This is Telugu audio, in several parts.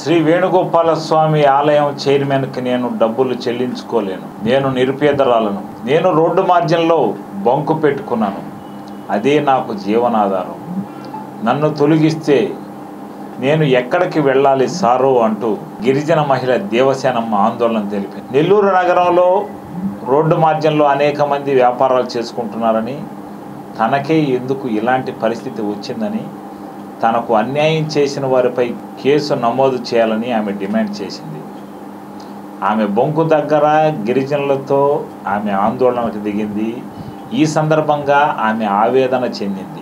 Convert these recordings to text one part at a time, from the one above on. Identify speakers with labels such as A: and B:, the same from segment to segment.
A: శ్రీ వేణుగోపాల స్వామి ఆలయం చైర్మన్కి నేను డబ్బులు చెల్లించుకోలేను నేను నిరుపేదరాలను నేను రోడ్డు మార్గంలో బంకు పెట్టుకున్నాను అదే నాకు జీవనాధారం నన్ను తొలగిస్తే నేను ఎక్కడికి వెళ్ళాలి సారో అంటూ గిరిజన మహిళ దేవసేనమ్మ ఆందోళన తెలిపింది నెల్లూరు నగరంలో రోడ్డు మార్గంలో అనేక మంది వ్యాపారాలు చేసుకుంటున్నారని తనకే ఎందుకు ఇలాంటి పరిస్థితి వచ్చిందని తనకు అన్యాయం చేసిన వారిపై కేసు నమోదు చేయాలని ఆమె డిమాండ్ చేసింది ఆమె బొంకు దగ్గర గిరిజనులతో ఆమె ఆందోళనకు దిగింది ఈ సందర్భంగా ఆమె ఆవేదన చెందింది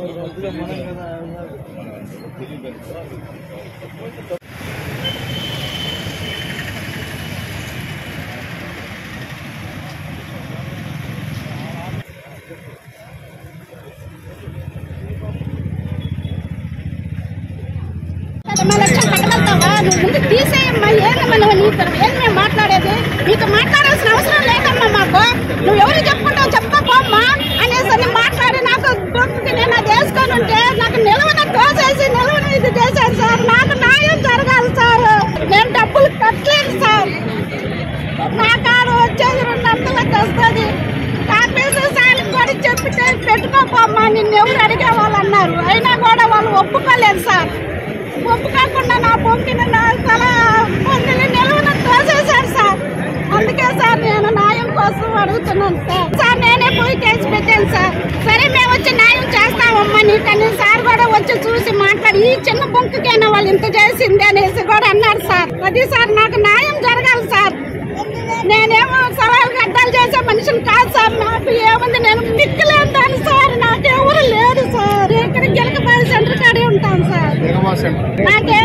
B: మన లక్ష్యం తగలవుతావా నువ్వు ముందు తీసేయమ్మా ఏందమ్మా నువ్వు నీతో ఏం మేము మాట్లాడేది నీకు మాట్లాడాల్సిన అవసరం లేదమ్మా మాకు నువ్వు ఎవరు చెప్పుకుంటావు చెప్పుకోమ్మా అనేసి అని మాట్లాడి నాకు దొరికి నేను అది వేసుకొని ఉంటే నాకు నిలవన తోసేసి నిలవన ఇది చేశారు సార్ నాకు న్యాయం జరగాలి సార్ నేను డబ్బులు కట్టలేదు సార్ నా కారు వచ్చేది రెండు వందలకు వస్తుంది కాపీసు సార్కి కూడా చెప్పితే పెట్టుకోపోమ్మా నిన్ను ఎవరు అడిగే వాళ్ళు అన్నారు అయినా కూడా వాళ్ళు ఒప్పుకోలేదు సార్ ఒప్పుకోకుండా నా పొంకిని నా తల పొందిని నిలువున తోసేశారు సార్ అందుకే సార్ నేను న్యాయం కోసం అడుగుతున్నాను సార్ సార్ నేనే పోయి కేసు పెట్టాను సార్ సరే మేము వచ్చి న్యాయం చేస్తామమ్మా నీకని సార్ కూడా వచ్చి చూసి మాట్లాడి ఈ చిన్న బొంకుకైనా వాళ్ళు ఇంత చేసింది అనేసి కూడా అన్నారు సార్ అది సార్ నాకు న్యాయం జరగాలి సార్ నేనేమో సవాల్ గడ్డాలు చేసే మనిషిని కాదు సార్ నాకు ఏముంది నేను మిక్కలేను దాన్ని సార్ నాకెవరు లేరు సార్ ఇక్కడ గిలకపాలి సెంటర్ కాడే ఉంటాను సార్ నాకే